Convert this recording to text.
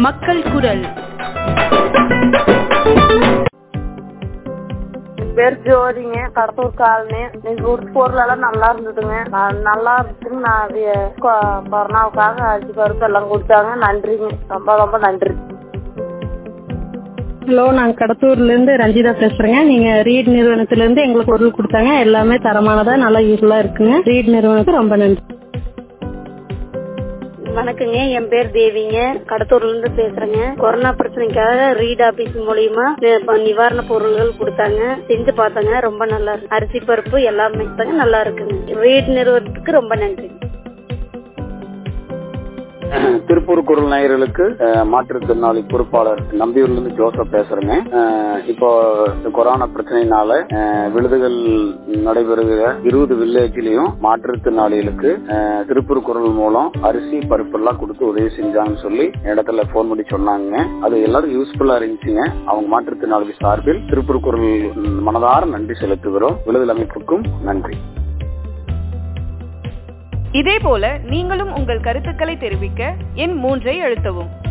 மக்கள் குரல் பேர் ஜோதிங்க கடத்தூர் காலனி நீங்க கொடுத்த பொருள் எல்லாம் நல்லா இருந்ததுங்க நான் நல்லா இருக்குங்க நான் அது கொ- கொரோனாவுக்காக அரிசி பருப்பு எல்லாம் கொடுத்தாங்க நன்றிங்க ரொம்ப ரொம்ப நன்றி ஹலோ நான் கடத்தூர்ல இருந்து ரஞ்சிதா பேசுறேங்க நீங்க ரீட் நிறுவனத்துல இருந்து எங்களுக்கு பொருள் கொடுத்தாங்க எல்லாமே தரமானதா நல்லா யூஸ்ஃபுல்லா இருக்குங்க ரீட் நிறுவனத்துக்கு ரொம்ப நன்றி வணக்கங்க என் பேர் தேவிங்க கடத்தூர்ல இருந்து பேசுறேங்க கொரோனா பிரச்சனைக்காக ரீட் ஆபீஸ் மூலியமா நி- நிவாரண பொருள்கள் கொடுத்தாங்க செஞ்சு பார்த்தாங்க ரொம்ப நல்லா இருக்கு அரிசி பருப்பு எல்லாமே கொடுத்தாங்க, நல்லா இருக்குங்க ரீட் நிறுவனத்துக்கு ரொம்ப நன்றி திருப்பூர் குரல் நேயர்களுக்கு அஹ், மாற்றுத்திறனாளி பொறுப்பாளர் நம்பியூர்ல இருந்து ஜோசப் பேசுறேங்க அஹ், இப்போ இந்த கொரோனா பிரச்சனையினால அஹ், விழுதுகள் நடைபெறுகிற இருபது வில்லேஜ்லயும் மாற்றுத்திறனாளிகளுக்கு அஹ், திருப்பூர் குரல் மூலம் அரிசி பருப்பு எல்லாம் கொடுத்து உதவி செஞ்சாங்கன்னு சொல்லி இடத்துல போன் பண்ணி சொன்னாங்க அது எல்லாரும் யூஸ்ஃபுல்லா இருந்துச்சுங்க அவங்க மாற்றுத்திறனாளி சார்பில் திருப்பூர் குரல் ம், மனதார நன்றி செலுத்துகிறோம் விழுதல் அமைப்புக்கும் நன்றி இதேபோல நீங்களும் உங்கள் கருத்துக்களை தெரிவிக்க எண் மூன்றை அழுத்தவும்